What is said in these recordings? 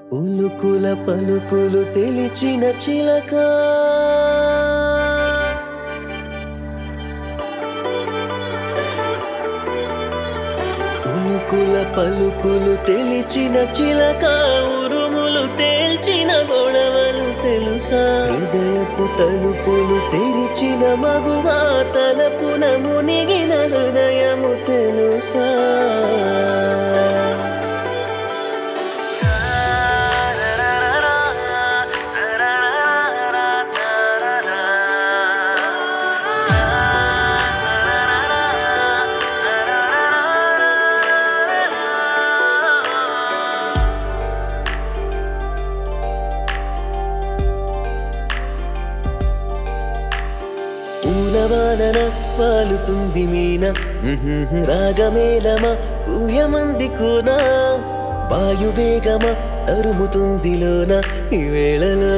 ఉలుకుల పలుకులు తెలిచిన చిలక ఉలుకుల పలుకులు తెలిచిన చిలక ఉరుములు తేల్చిన గొడవలు తెలుసా హృదయపు తలుపులు తెరిచిన మగువా తలపున మునిగిన హృదయము తెలుసా పూలవానన పాలుతుంది మీన ఉహుహు, రాగమేలమా ఊయమంది కూనా వాయువేగమా అరుముతుంది లోన ఈ వేళలో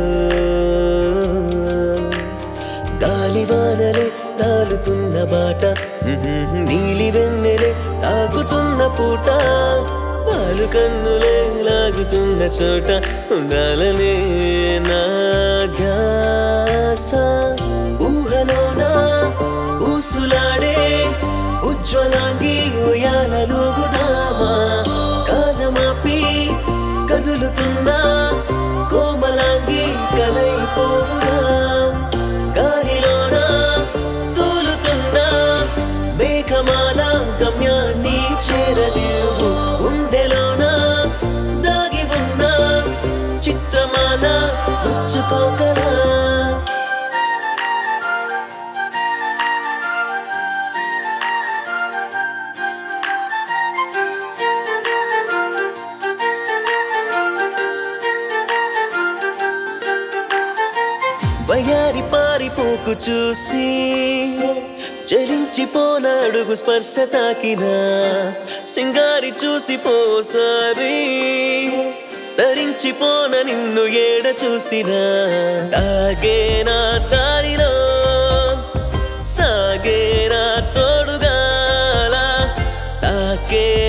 గాలివానలే రాలుతున్న బాట ఉహుహు, నీలి వెన్నెలే తాగుతున్న పూట పాలు కన్నులే లాగుతున్న చోట ఉండాలనే నా ధ్యాస ఊహలోన ఊసులాడే ఉజ్వలాంగి ఉయ్యాలలుగుదామా కాలమాపి కదులుతున్న కోమలాంగి కలైపోవుగా గాలిలోన తూలుతున్న మేఘమాల గమ్యాన్ని చేరలేవు ఉండెలోన దాగి ఉన్న చిత్రమాల పుచ్చుకోగలా వయారి పారిపోకు చూసి చలించిపోన అడుగు స్పర్శ తాకిన సింగారి చూసి పోసారి ధరించిపోన నిన్ను ఏడ చూసిన తాగేనా దారిలో సాగేనా తోడుగాల తాకే